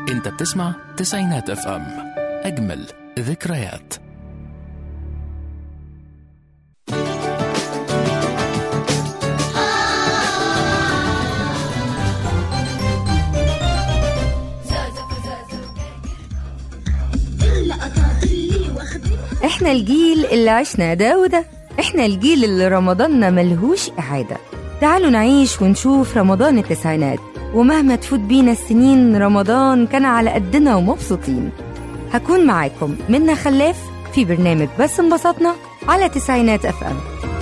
انت بتسمع تسعينات اف ام اجمل ذكريات احنا الجيل اللي عشنا ده وده احنا الجيل اللي رمضاننا ملهوش إعادة تعالوا نعيش ونشوف رمضان التسعينات ومهما تفوت بينا السنين رمضان كان على قدنا ومبسوطين هكون معاكم منا خلاف في برنامج بس انبسطنا على تسعينات اف ام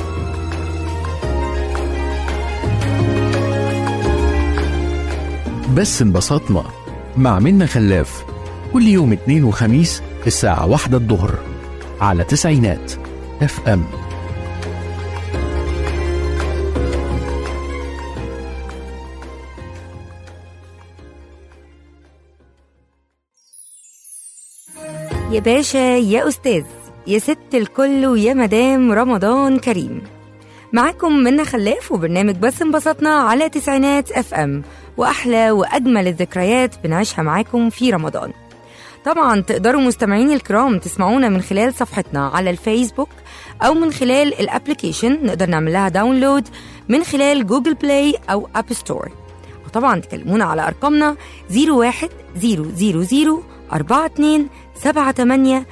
بس انبسطنا مع منا خلاف كل يوم اثنين وخميس الساعة واحدة الظهر على تسعينات اف ام يا باشا يا أستاذ يا ست الكل ويا مدام رمضان كريم معاكم منا خلاف وبرنامج بس انبسطنا على تسعينات اف ام واحلى واجمل الذكريات بنعيشها معاكم في رمضان طبعا تقدروا مستمعيني الكرام تسمعونا من خلال صفحتنا على الفيسبوك او من خلال الابلكيشن نقدر نعمل لها داونلود من خلال جوجل بلاي او اب ستور وطبعا تكلمونا على ارقامنا 01 000 42 78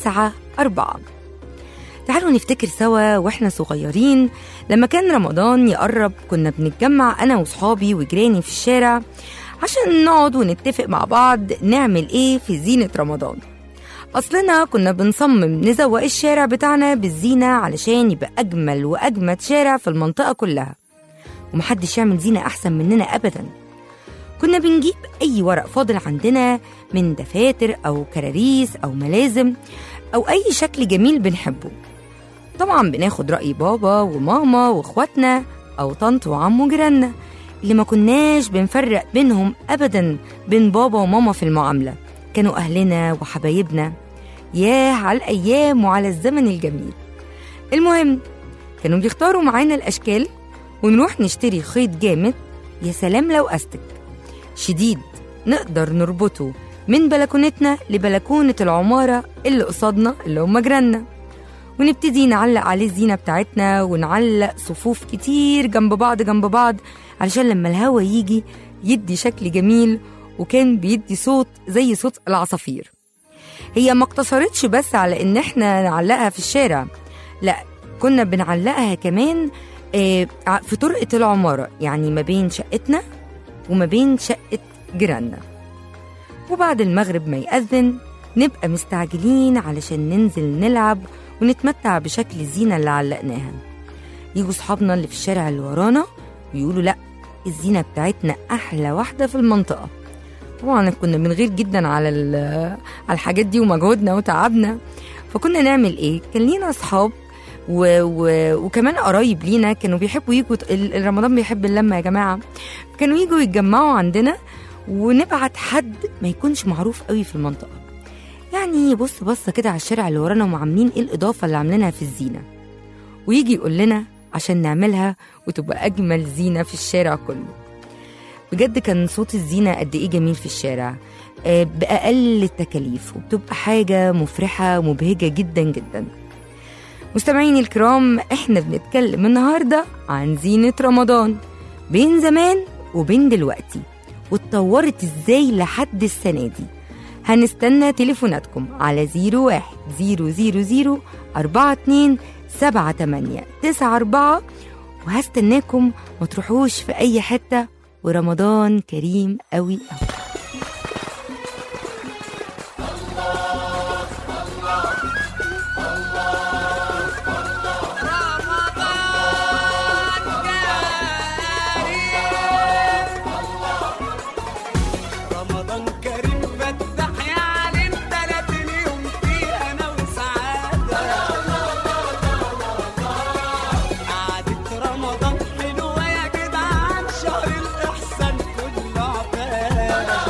94 تعالوا نفتكر سوا واحنا صغيرين لما كان رمضان يقرب كنا بنتجمع انا وصحابي وجيراني في الشارع عشان نقعد ونتفق مع بعض نعمل ايه في زينة رمضان اصلنا كنا بنصمم نزوق الشارع بتاعنا بالزينة علشان يبقى اجمل واجمد شارع في المنطقة كلها ومحدش يعمل زينة احسن مننا ابدا كنا بنجيب اي ورق فاضل عندنا من دفاتر او كراريس او ملازم او اي شكل جميل بنحبه طبعا بناخد رأي بابا وماما واخواتنا أو طنط وعم وجيراننا اللي ما كناش بنفرق بينهم أبدا بين بابا وماما في المعاملة كانوا أهلنا وحبايبنا ياه على الأيام وعلى الزمن الجميل المهم كانوا بيختاروا معانا الأشكال ونروح نشتري خيط جامد يا سلام لو أستك شديد نقدر نربطه من بلكونتنا لبلكونة العمارة اللي قصادنا اللي هم جيراننا ونبتدي نعلق عليه الزينة بتاعتنا ونعلق صفوف كتير جنب بعض جنب بعض علشان لما الهوا يجي يدي شكل جميل وكان بيدي صوت زي صوت العصافير هي ما اقتصرتش بس على ان احنا نعلقها في الشارع لا كنا بنعلقها كمان آه، في طرقة العمارة يعني ما بين شقتنا وما بين شقة جيراننا وبعد المغرب ما يأذن نبقى مستعجلين علشان ننزل نلعب ونتمتع بشكل الزينة اللي علقناها يجوا صحابنا اللي في الشارع اللي ورانا ويقولوا لأ الزينة بتاعتنا أحلى واحدة في المنطقة طبعا كنا بنغير جدا على ال- على الحاجات دي ومجهودنا وتعبنا فكنا نعمل ايه كان لينا اصحاب و... و... وكمان قرايب لينا كانوا بيحبوا يجوا ال- رمضان بيحب اللمه يا جماعه كانوا يجوا يتجمعوا عندنا ونبعت حد ما يكونش معروف قوي في المنطقه يعني بص بصة كده على الشارع اللي ورانا وعاملين ايه الإضافة اللي عاملينها في الزينة ويجي يقول لنا عشان نعملها وتبقى أجمل زينة في الشارع كله بجد كان صوت الزينة قد إيه جميل في الشارع آه، بأقل التكاليف وبتبقى حاجة مفرحة ومبهجة جدا جدا مستمعيني الكرام احنا بنتكلم النهاردة عن زينة رمضان بين زمان وبين دلوقتي واتطورت ازاي لحد السنة دي هنستنى تليفوناتكم على 01 000 42 78 94 وهستناكم ما تروحوش في أي حتة ورمضان كريم قوي قوي رمضان كريم فتح يا عليم تلاتين يوم فيه انا وسعادة قعدة رمضان حلوة يا جدعان شهر الإحسان كله عباد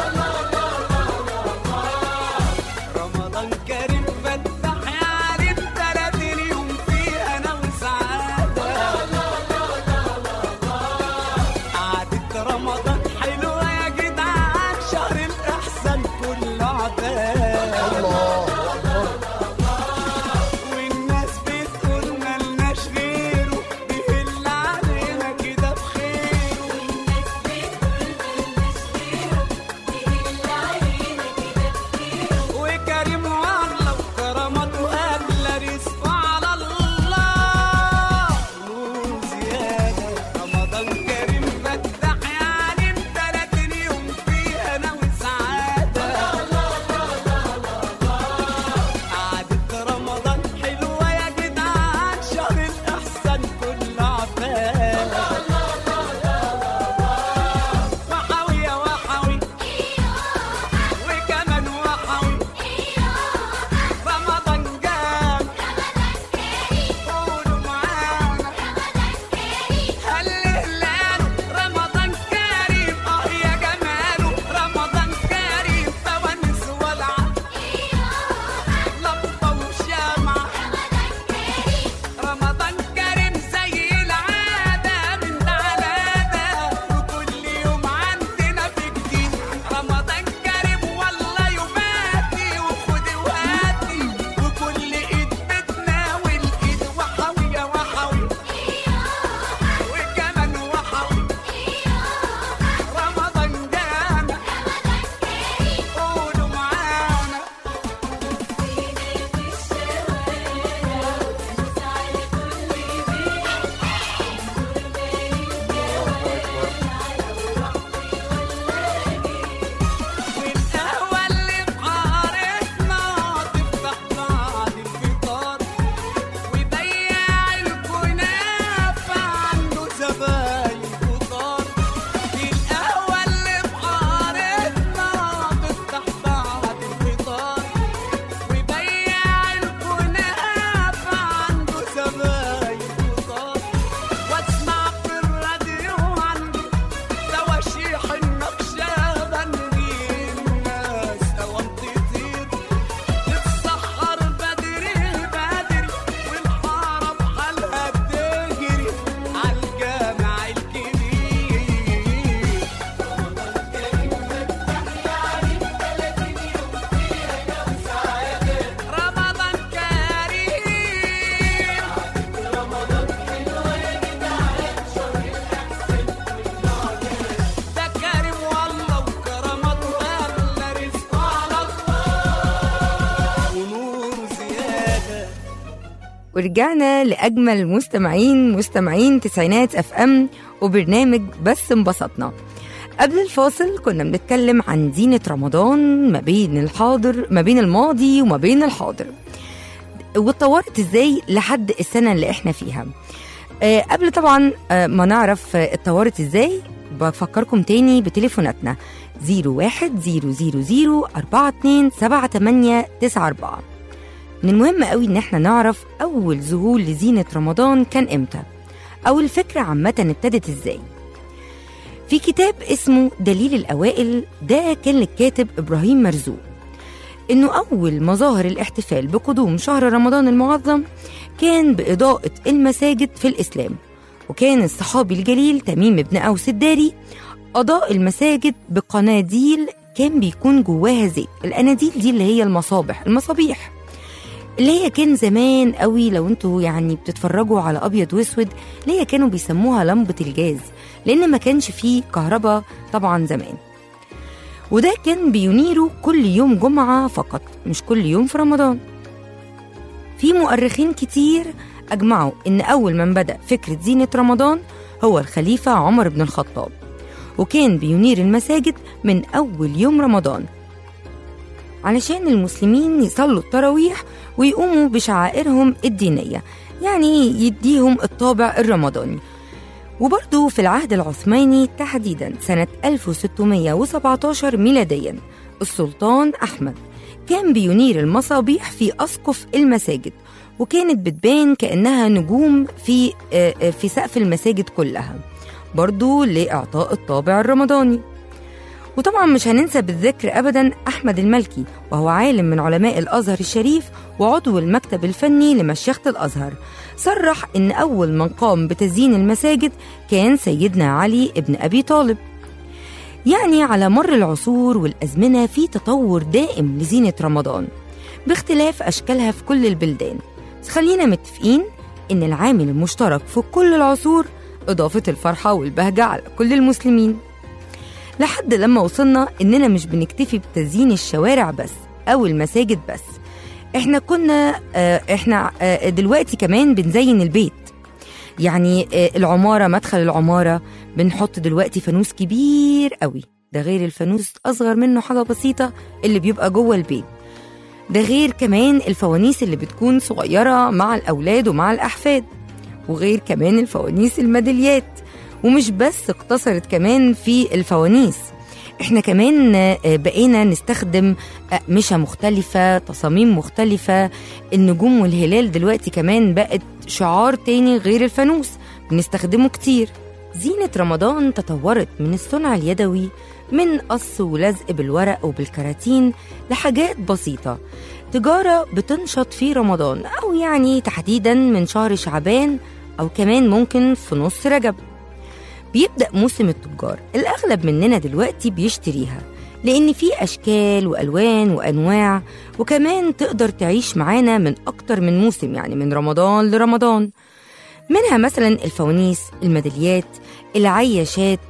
ورجعنا لأجمل مستمعين مستمعين تسعينات اف ام وبرنامج بس انبسطنا قبل الفاصل كنا بنتكلم عن زينة رمضان ما بين الحاضر ما بين الماضي وما بين الحاضر واتطورت ازاي لحد السنة اللي احنا فيها آه قبل طبعا آه ما نعرف آه، اتطورت ازاي بفكركم تاني بتليفوناتنا 01 000 42 78 94 من المهم قوي ان احنا نعرف اول ظهور لزينة رمضان كان امتى او الفكرة عامة ابتدت ازاي في كتاب اسمه دليل الاوائل ده كان للكاتب ابراهيم مرزوق انه اول مظاهر الاحتفال بقدوم شهر رمضان المعظم كان باضاءة المساجد في الاسلام وكان الصحابي الجليل تميم بن اوس الداري اضاء المساجد بقناديل كان بيكون جواها زيت الاناديل دي اللي هي المصابح المصابيح اللي هي كان زمان قوي لو انتوا يعني بتتفرجوا على ابيض واسود اللي هي كانوا بيسموها لمبه الجاز لان ما كانش فيه كهرباء طبعا زمان وده كان بينيره كل يوم جمعه فقط مش كل يوم في رمضان في مؤرخين كتير اجمعوا ان اول من بدا فكره زينه رمضان هو الخليفه عمر بن الخطاب وكان بينير المساجد من اول يوم رمضان علشان المسلمين يصلوا التراويح ويقوموا بشعائرهم الدينية يعني يديهم الطابع الرمضاني وبرضه في العهد العثماني تحديدا سنة 1617 ميلاديا السلطان أحمد كان بينير المصابيح في أسقف المساجد وكانت بتبان كأنها نجوم في آه، آه، في سقف المساجد كلها برضه لإعطاء الطابع الرمضاني وطبعا مش هننسى بالذكر ابدا احمد الملكي وهو عالم من علماء الازهر الشريف وعضو المكتب الفني لمشيخه الازهر صرح ان اول من قام بتزيين المساجد كان سيدنا علي ابن ابي طالب يعني على مر العصور والازمنه في تطور دائم لزينه رمضان باختلاف اشكالها في كل البلدان بس خلينا متفقين ان العامل المشترك في كل العصور اضافه الفرحه والبهجه على كل المسلمين لحد لما وصلنا إننا مش بنكتفي بتزيين الشوارع بس أو المساجد بس إحنا كنا آه، إحنا آه، دلوقتي كمان بنزين البيت يعني آه، العمارة مدخل العمارة بنحط دلوقتي فانوس كبير قوي ده غير الفانوس أصغر منه حاجة بسيطة اللي بيبقى جوه البيت ده غير كمان الفوانيس اللي بتكون صغيرة مع الأولاد ومع الأحفاد وغير كمان الفوانيس الميداليات ومش بس اقتصرت كمان في الفوانيس احنا كمان آه، بقينا نستخدم أقمشة مختلفة تصاميم مختلفة النجوم والهلال دلوقتي كمان بقت شعار تاني غير الفانوس بنستخدمه كتير زينة رمضان تطورت من الصنع اليدوي من قص ولزق بالورق وبالكراتين لحاجات بسيطة تجارة بتنشط في رمضان أو يعني تحديدا من شهر شعبان أو كمان ممكن في نص رجب بيبدأ موسم التجار الأغلب مننا دلوقتي بيشتريها لأن في أشكال وألوان وأنواع وكمان تقدر تعيش معانا من أكتر من موسم يعني من رمضان لرمضان منها مثلا الفوانيس الميداليات العياشات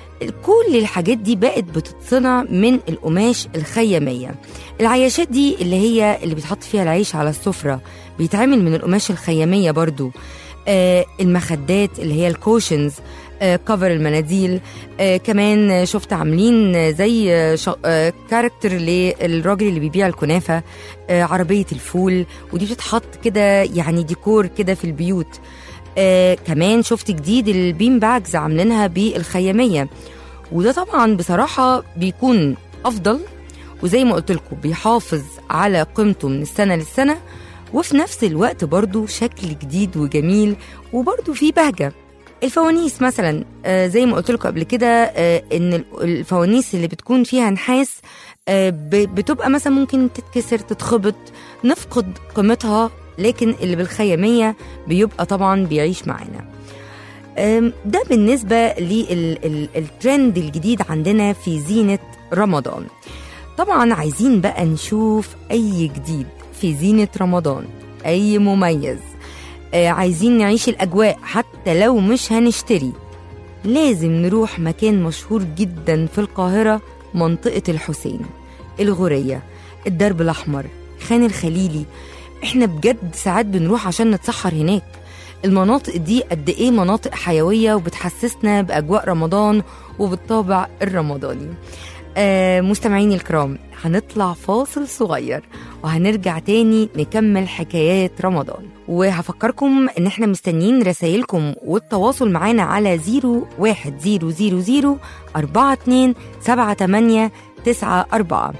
كل الحاجات دي بقت بتتصنع من القماش الخيامية العياشات دي اللي هي اللي بيتحط فيها العيش على السفرة بيتعمل من القماش الخيامية برضو آه المخدات اللي هي الكوشنز آه كفر المناديل آه كمان شفت عاملين آه، زي آه، ش- آه كاركتر للراجل اللي بيبيع الكنافة آه عربية الفول ودي بتتحط كده يعني ديكور كده في البيوت آه كمان شفت جديد البين باجز عاملينها بالخيامية وده طبعا بصراحة بيكون أفضل وزي ما قلت لكم بيحافظ على قيمته من السنة للسنة وفي نفس الوقت برضو شكل جديد وجميل وبرضو فيه بهجة الفوانيس مثلا آه، زي ما قلت لكم قبل كده آه، ان ال- الفوانيس اللي بتكون فيها نحاس آه، ب- بتبقى مثلا ممكن تتكسر تتخبط نفقد قيمتها لكن اللي بالخيامية بيبقى طبعا بيعيش معانا أم، ده بالنسبة للترند الجديد عندنا في زينة رمضان طبعا عايزين بقى نشوف أي جديد في زينة رمضان أي مميز آه، عايزين نعيش الأجواء حتى لو مش هنشتري لازم نروح مكان مشهور جدا في القاهرة منطقة الحسين الغورية الدرب الأحمر خان الخليلي احنا بجد ساعات بنروح عشان نتسحر هناك المناطق دي قد ايه مناطق حيويه وبتحسسنا باجواء رمضان وبالطابع الرمضاني آه مستمعيني الكرام هنطلع فاصل صغير وهنرجع تاني نكمل حكايات رمضان وهفكركم ان احنا مستنيين رسايلكم والتواصل معانا على 01000 42 78 94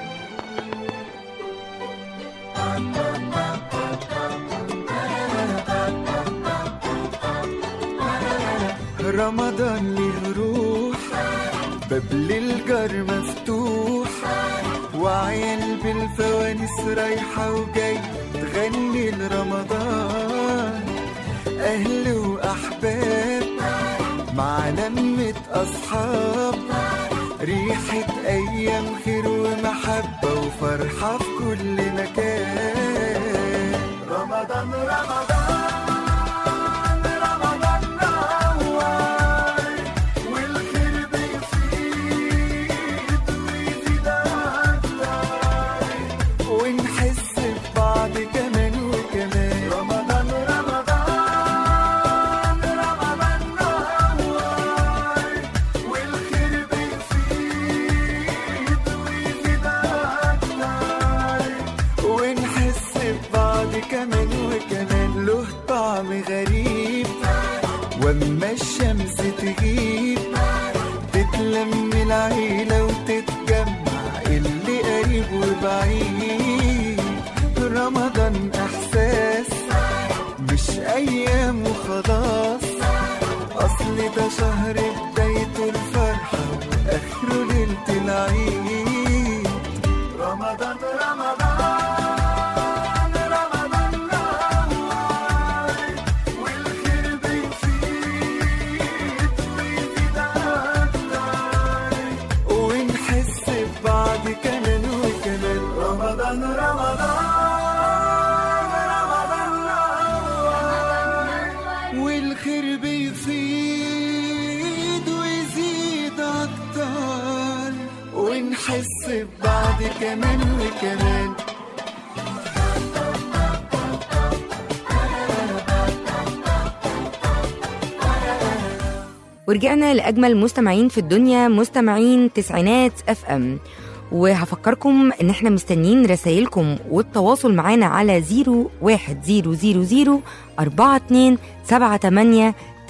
رمضان ليه روح باب للجار مفتوح وعيال بالفوانيس رايحة وجاي تغني لرمضان أهل وأحباب مع لمة أصحاب ريحة أيام خير ومحبة وفرحة في كل مكان رمضان رمضان رمضان نور والخير بيفيد ويزيد أكتر ونحس ببعض كمان وكمان رمضان رمضان رمضان نور والخير بيفيد ويزيد أكتر ونحس ببعض كمان وكمان له طعم غريب واما الشمس تغيب تتلم العيلة وتتجمع اللي قريب وبعيد رمضان احساس مش ايام وخلاص اصل ده شهر بدايته الفرحة واخره ليلة العيد رمضان رمضان رمضان نور والخير بيفيد ويزيد أكتر ونحس ببعض كمان وكمان رمضان رمضان رمضان نور والخير بيفيد ويزيد أكتر ونحس ببعض كمان وكمان ورجعنا لأجمل مستمعين في الدنيا مستمعين تسعينات اف ام وهفكركم ان احنا مستنيين رسايلكم والتواصل معانا على 01000 42 78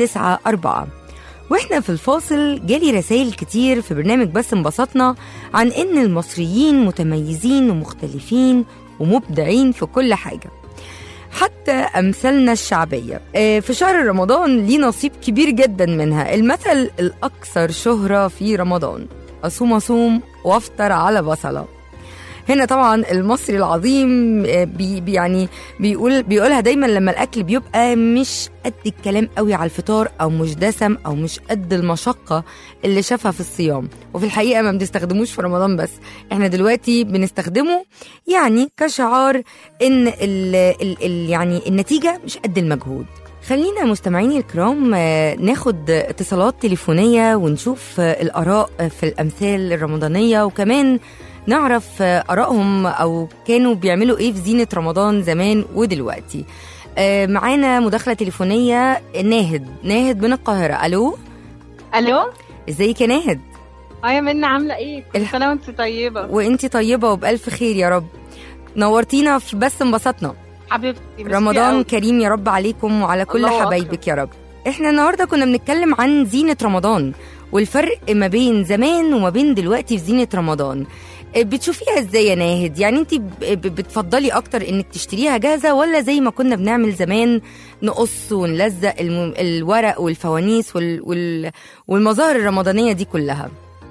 94 واحنا في الفاصل جالي رسائل كتير في برنامج بس انبسطنا عن ان المصريين متميزين ومختلفين ومبدعين في كل حاجه حتى أمثالنا الشعبية آه، في شهر رمضان ليه نصيب كبير جدا منها المثل الأكثر شهرة في رمضان أصوم أصوم وأفطر على بصلة هنا طبعا المصري العظيم آه، بي بي- يعني بيقول بيقولها دايما لما الاكل بيبقى مش قد الكلام قوي على الفطار او مش دسم او مش قد المشقه اللي شافها في الصيام وفي الحقيقه ما بنستخدموش في رمضان بس احنا دلوقتي بنستخدمه يعني كشعار ان ال ال ال يعني النتيجه مش قد المجهود خلينا مستمعيني الكرام آه، ناخد اتصالات تليفونيه ونشوف آه، الاراء آه، في الامثال الرمضانيه وكمان نعرف آه، ارائهم او كانوا بيعملوا ايه في زينه رمضان زمان ودلوقتي آه، معانا مداخله تليفونيه ناهد ناهد من القاهره الو الو ازيك يا ناهد اه يا منى عامله ايه كل الح- سنه وانت طيبه وانتي طيبه وبالف خير يا رب نورتينا في بس انبسطنا حبيبتي ميرسي رمضان أوي. كريم يا رب عليكم وعلى كل الله حبايبك يا رب احنا النهارده كنا بنتكلم عن زينة رمضان والفرق ما بين زمان وما بين دلوقتي في زينة رمضان اه، بتشوفيها ازاي يا ناهد يعني انت بتفضلي اكتر انك تشتريها جاهزه ولا زي ما كنا بنعمل زمان نقص ونلزق الم- الورق والفوانيس وال... وال... والمظاهر الرمضانيه دي كلها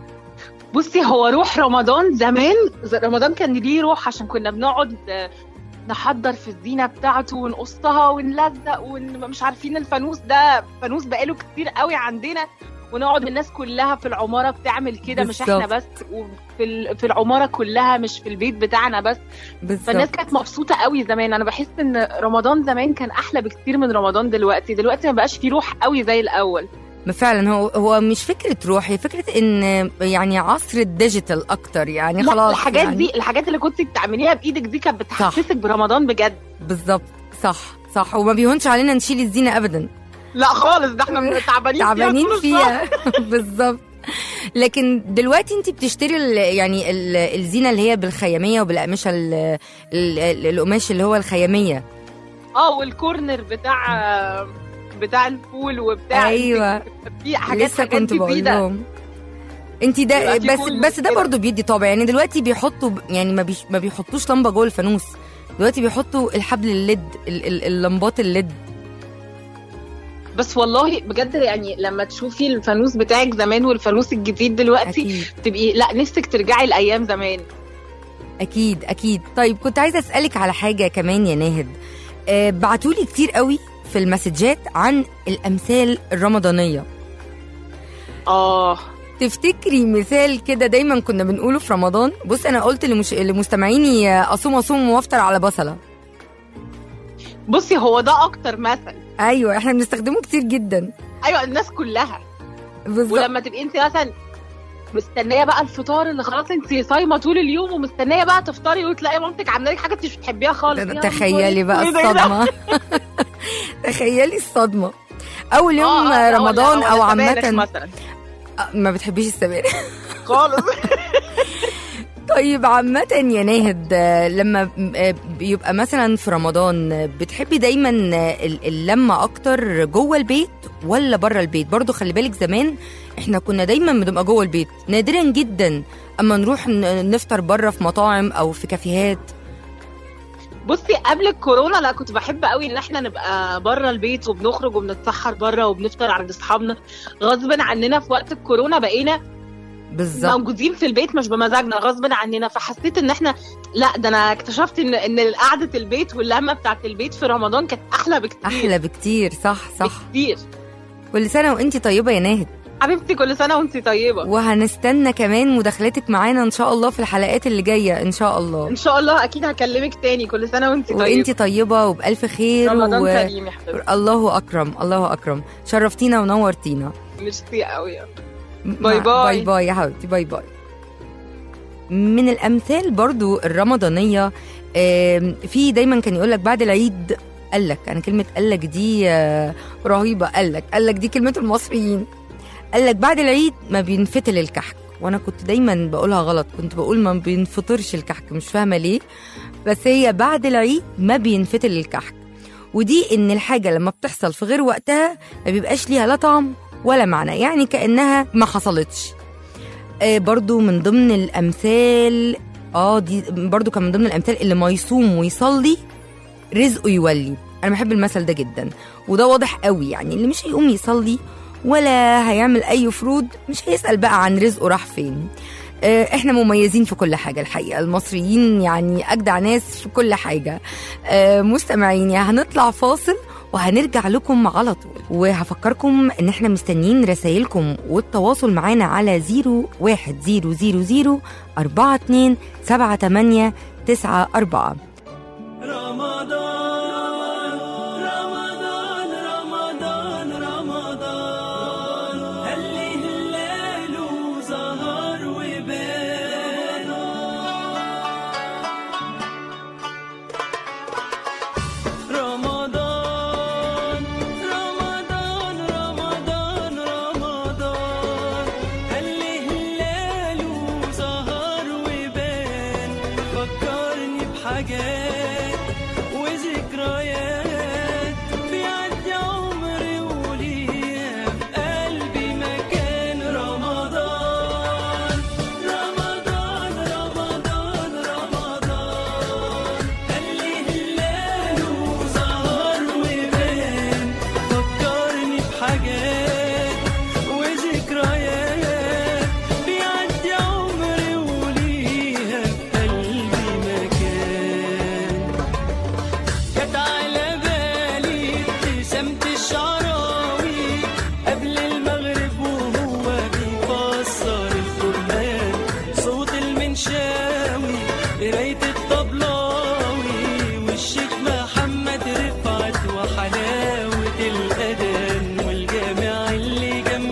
بصي هو روح رمضان زمان ز- رمضان كان ليه روح عشان كنا بنقعد آه، نحضر في الزينه بتاعته ونقصها ونلزق ومش عارفين الفانوس ده فانوس بقاله كتير قوي عندنا ونقعد الناس كلها في العماره بتعمل كده مش احنا بالظبط. بس وفي ال- في العماره كلها مش في البيت بتاعنا بس فالناس بالظبط كانت مبسوطه قوي زمان انا بحس ان رمضان زمان كان احلى بكتير من رمضان دلوقتي دلوقتي ما بقاش فيه روح قوي زي الاول ما فعلا هو هو مش فكره روح هي فكره ان يعني عصر الديجيتال اكتر يعني لا خلاص الحاجات يعني دي الحاجات اللي كنت بتعمليها بايدك دي كانت بتحسسك برمضان بجد بالظبط صح صح وما بيهونش علينا نشيل الزينه ابدا لا خالص ده احنا تعبانين فيها تعبانين طول الشهر. فيها بالظبط لكن دلوقتي انت بتشتري ال يعني ال الزينه اللي هي بالخياميه وبالاقمشه ال- ال- القماش اللي هو الخياميه اه والكورنر بتاع بتاع الفول وبتاع أيوة. في حاجات لسه حاجات كنت بقول جديده لهم انت ده دلوقتي بس كل بس ده كده. برضو بيدي طابع يعني دلوقتي بيحطوا ب- يعني ما بيش ما بيحطوش لمبه جوه الفانوس دلوقتي بيحطوا الحبل الليد ال- ال- اللمبات الليد بس والله بجد يعني لما تشوفي الفانوس بتاعك زمان والفانوس الجديد دلوقتي اكيد تبقي لا نفسك ترجعي لايام زمان اكيد اكيد طيب كنت عايزه اسالك على حاجه كمان يا ناهد آه بعتولي كتير قوي في المسجات عن الامثال الرمضانيه اه تفتكري مثال كده دايما كنا بنقوله في رمضان بص انا قلت لمش... لمستمعيني آه، اصوم اصوم وافطر على بصله بصي هو ده اكتر مثل ايوه احنا بنستخدمه كتير جدا ايوه الناس كلها بالظبط ولما تبقي انت مثلا مستنيه بقى الفطار اللي خلاص انت صايمه طول اليوم ومستنيه بقى تفطري وتلاقي مامتك عامله لك حاجه انت مش بتحبيها خالص يا تخيلي بقى نهار أسود، إيه ده؟ الصدمه تخيلي الصدمه اول يوم آه، آه، لا، رمضان ولا- او ولا سبانخ عامه مثلا ما بتحبيش السبانخ خالص طيب عامة يا ناهد آه، لما آه، بيبقى مثلا في رمضان آه، بتحبي دايما آه، ال- اللمة أكتر جوه البيت ولا بره البيت؟ برضو خلي بالك زمان احنا كنا دايما بنبقى جوه البيت نادرا جدا أما نروح ن- نفطر بره في مطاعم أو في كافيهات بصي قبل الكورونا لا كنت بحب قوي ان احنا نبقى بره البيت وبنخرج وبنتسحر بره وبنفطر عند اصحابنا غصب عننا في وقت الكورونا بقينا بالظبط موجودين في البيت مش بمزاجنا غصب عننا فحسيت ان احنا لا ده انا اكتشفت ان ان قعده البيت واللمه بتاعت البيت في رمضان كانت احلى بكتير أحلى بكتير صح صح بكتير كل سنة وانتي طيبة يا ناهد حبيبتي كل سنه وانت طيبه وهنستنى كمان مداخلتك معانا إن شاء الله في الحلقات اللي جاية إن شاء الله ان شاء الله اكيد هكلمك تاني كل سنه وانت طيبه وانتي طيبة وبألف خير رمضان و... كريم يا حبيبتي الله اكرم الله اكرم شرفتينا ونورتينا ميرسي قوي باي باي. باي باي يا حبيبتي باي باي من الامثال برضو الرمضانيه آم، في دايما كان يقول لك بعد العيد قال لك انا كلمه قال لك دي آه، رهيبه قال لك قال لك دي كلمه المصريين قال لك بعد العيد ما بينفتل الكحك وانا كنت دايما بقولها غلط كنت بقول ما بينفطرش الكحك مش فاهمه ليه بس هي بعد العيد ما بينفتل الكحك ودي ان الحاجه لما بتحصل في غير وقتها ما بيبقاش ليها لا طعم ولا معنى يعني كانها ما حصلتش آه برضو من ضمن الامثال اه دي برضو كان من ضمن الامثال اللي ما يصوم ويصلي رزقه يولي انا بحب المثل ده جدا وده واضح قوي يعني اللي مش هيقوم يصلي ولا هيعمل اي فروض مش هيسال بقى عن رزقه راح فين آه، احنا مميزين في كل حاجه الحقيقه المصريين يعني اجدع ناس في كل حاجه آه، مستمعين يعني هنطلع فاصل وهنرجع لكم على طول وهفكركم ان احنا مستنيين رسائلكم والتواصل معانا على 01000 42 78 94 رمضان رمضان رمضان رمضان هل هلاله ظهر وبان رمضان رمضان رمضان رمضان هل هلاله ظهر وبان فكرني بحاجات وذكريات بيعدي عمري وليها في قلبي مكان رمضان رمضان رمضان رمضان قال لي هلاله ظهر وبان فكرني بحاجات وذكريات بيعدي عمري وليها في قلبي مكان جت على بالي ابتسامة الشعراوي قبل المغرب وهو بيفسر القرآن صوت المنشاوي قراية الطبلاوي والشيخ محمد رفعت وحلاوة الأذان والجامع اللي جنب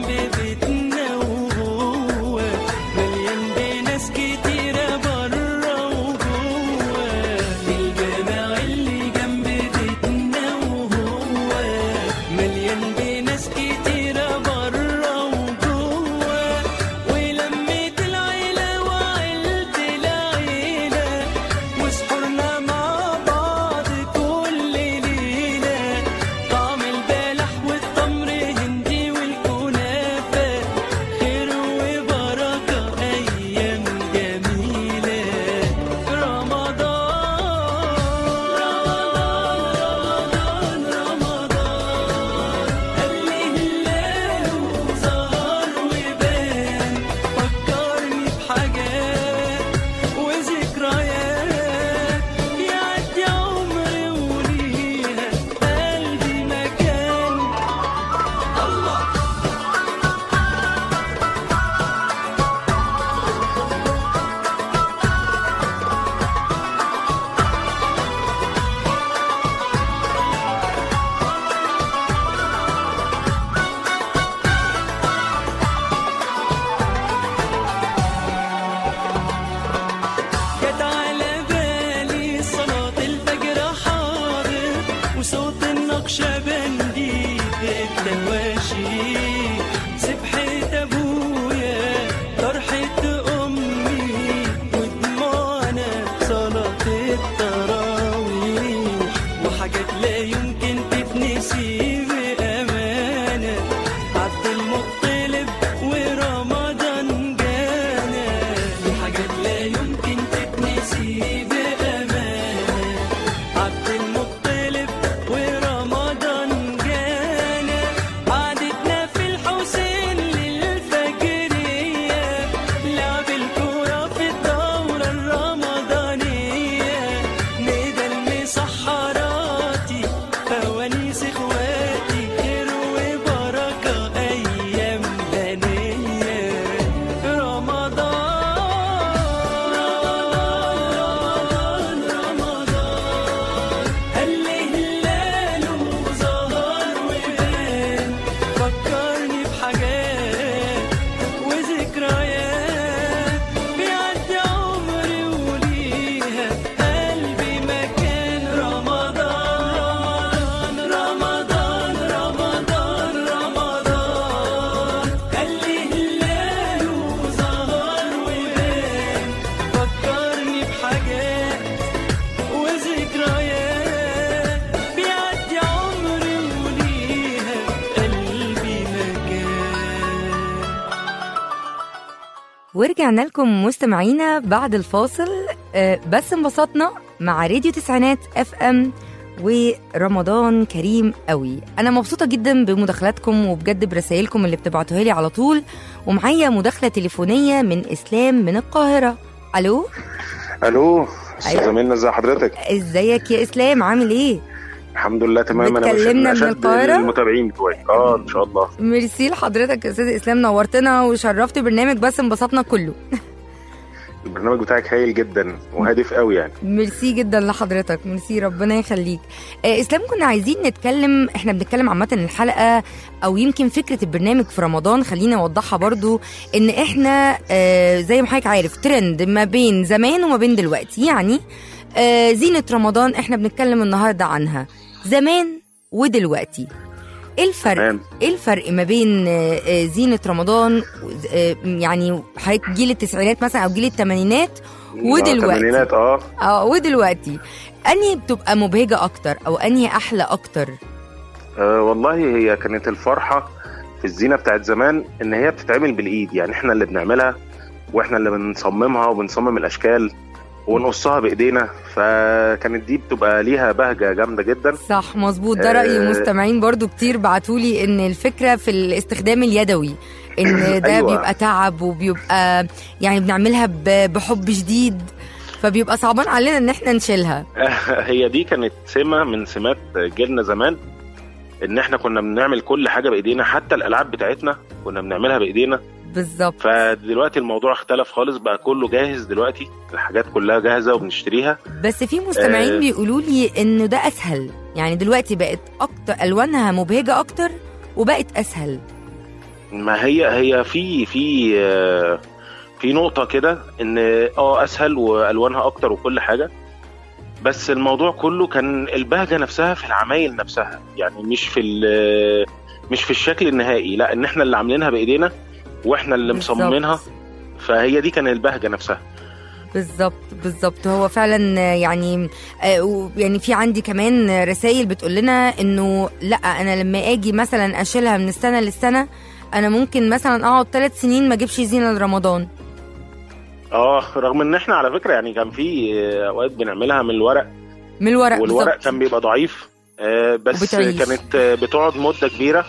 ورجعنا لكم مستمعينا بعد الفاصل آه، بس انبسطنا مع راديو تسعينات اف ام ورمضان كريم قوي انا مبسوطه جدا بمداخلاتكم وبجد برسائلكم اللي بتبعتوها لي على طول ومعايا مداخله تليفونيه من اسلام من القاهره الو الو استاذ أيوة. منى ازي حضرتك ازيك يا اسلام عامل ايه الحمد لله تمام انا بتكلمنا مش من أشد القاهرة؟ المتابعين بتوعي اه ان شاء الله ميرسي لحضرتك يا استاذ اسلام نورتنا وشرفت برنامج بس انبسطنا كله البرنامج بتاعك هايل جدا وهادف قوي يعني ميرسي جدا لحضرتك ميرسي ربنا يخليك آه اسلام كنا عايزين نتكلم احنا بنتكلم عامه الحلقه او يمكن فكره البرنامج في رمضان خلينا اوضحها برضو ان احنا آه زي ما حضرتك عارف ترند ما بين زمان وما بين دلوقتي يعني آه زينه رمضان احنا بنتكلم النهارده عنها زمان ودلوقتي ايه الفرق تمام ايه الفرق ما بين آه، آه، زينه رمضان آه، يعني حضرتك جيل التسعينات مثلا او جيل الثمانينات ودلوقتي. الثمانينات اه اه ودلوقتي انهي بتبقى مبهجه اكتر او انهي احلى اكتر آه، والله هي كانت الفرحه في الزينه بتاعت زمان ان هي بتتعمل بالايد يعني احنا اللي بنعملها واحنا اللي بنصممها وبنصمم الاشكال ونقصها بايدينا فكانت دي بتبقى ليها بهجه جامده جدا صح مظبوط ده راي آه. مستمعين برضو كتير بعتولي ان الفكره في الاستخدام اليدوي ان ده أيوة. بيبقى تعب وبيبقى يعني بنعملها ب- بحب شديد فبيبقى صعبان علينا ان احنا نشيلها هي دي كانت سمه من سمات جيلنا زمان ان احنا كنا بنعمل كل حاجه بايدينا حتى الالعاب بتاعتنا كنا بنعملها بايدينا بالظبط فدلوقتي الموضوع اختلف خالص بقى كله جاهز دلوقتي الحاجات كلها جاهزه وبنشتريها بس في مستمعين آه. بيقولوا لي انه ده اسهل يعني دلوقتي بقت اكتر الوانها مبهجه اكتر وبقت اسهل ما هي هي في في آه، في نقطه كده ان اه اسهل والوانها اكتر وكل حاجه بس الموضوع كله كان البهجه نفسها في العمايل نفسها يعني مش في ال- مش في الشكل النهائي لا ان احنا اللي عاملينها بايدينا واحنا اللي بالظبط. مصممينها فهي دي كان البهجه نفسها بالظبط بالظبط هو فعلا يعني آه، و- يعني في عندي كمان رسائل بتقول لنا انه لا انا لما اجي مثلا اشيلها من السنه للسنه انا ممكن مثلا اقعد ثلاث سنين ما اجيبش زينه لرمضان اه رغم ان احنا على فكره يعني كان في آه، اوقات بنعملها من الورق من الورق والورق بالظبط. كان بيبقى ضعيف آه، بس وبتعيش. كانت آه، بتقعد مده كبيره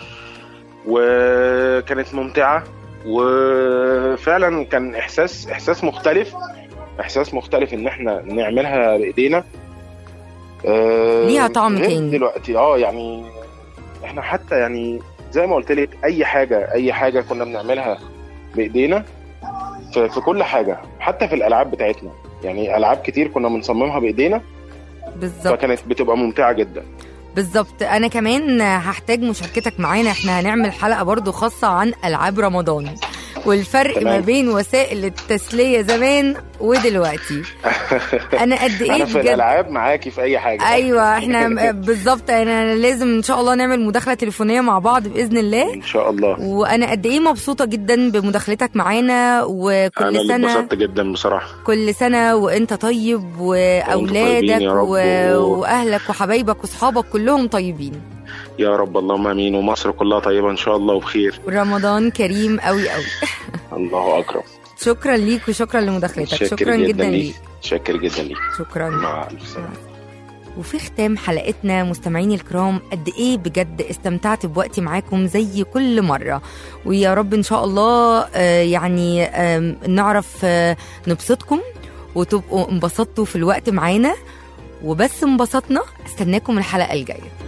وكانت ممتعه وفعلا كان احساس احساس مختلف احساس مختلف ان احنا نعملها بايدينا آه، ليها طعم غير تاني. دلوقتي اه يعني احنا حتى يعني زي ما قلت لك اي حاجه اي حاجه كنا بنعملها بايدينا في, في كل حاجه حتى في الالعاب بتاعتنا يعني العاب كتير كنا بنصممها بايدينا بالظبط فكانت بتبقى ممتعه جدا بالظبط انا كمان هحتاج مشاركتك معانا احنا هنعمل حلقه برضو خاصه عن العاب رمضان والفرق تمام. ما بين وسائل التسليه زمان ودلوقتي انا قد ايه انا في بجد الالعاب معاكي في اي حاجه ايوه احنا بالظبط انا لازم ان شاء الله نعمل مداخله تليفونيه مع بعض باذن الله ان شاء الله وانا قد ايه مبسوطه جدا بمداخلتك معانا انا وكل اللي سنه اتبسطت جدا بصراحه كل سنه وانت طيب واولادك طيبين يا رب و... و- واهلك وحبايبك واصحابك كلهم طيبين يا رب اللهم امين ومصر كلها طيبه ان شاء الله وبخير رمضان كريم قوي قوي الله اكرم شكرا ليك وشكرا لمداخلتك شاكر شكرا جدا ليك شاكر جدا ليك شكرا مع الف سلامه وفي ختام حلقتنا مستمعيني الكرام قد ايه بجد استمتعت بوقتي معاكم زي كل مره ويا رب ان شاء الله آه، يعني آم، نعرف آه، نبسطكم وتبقوا انبسطتوا في الوقت معانا وبس انبسطنا استناكم الحلقه الجايه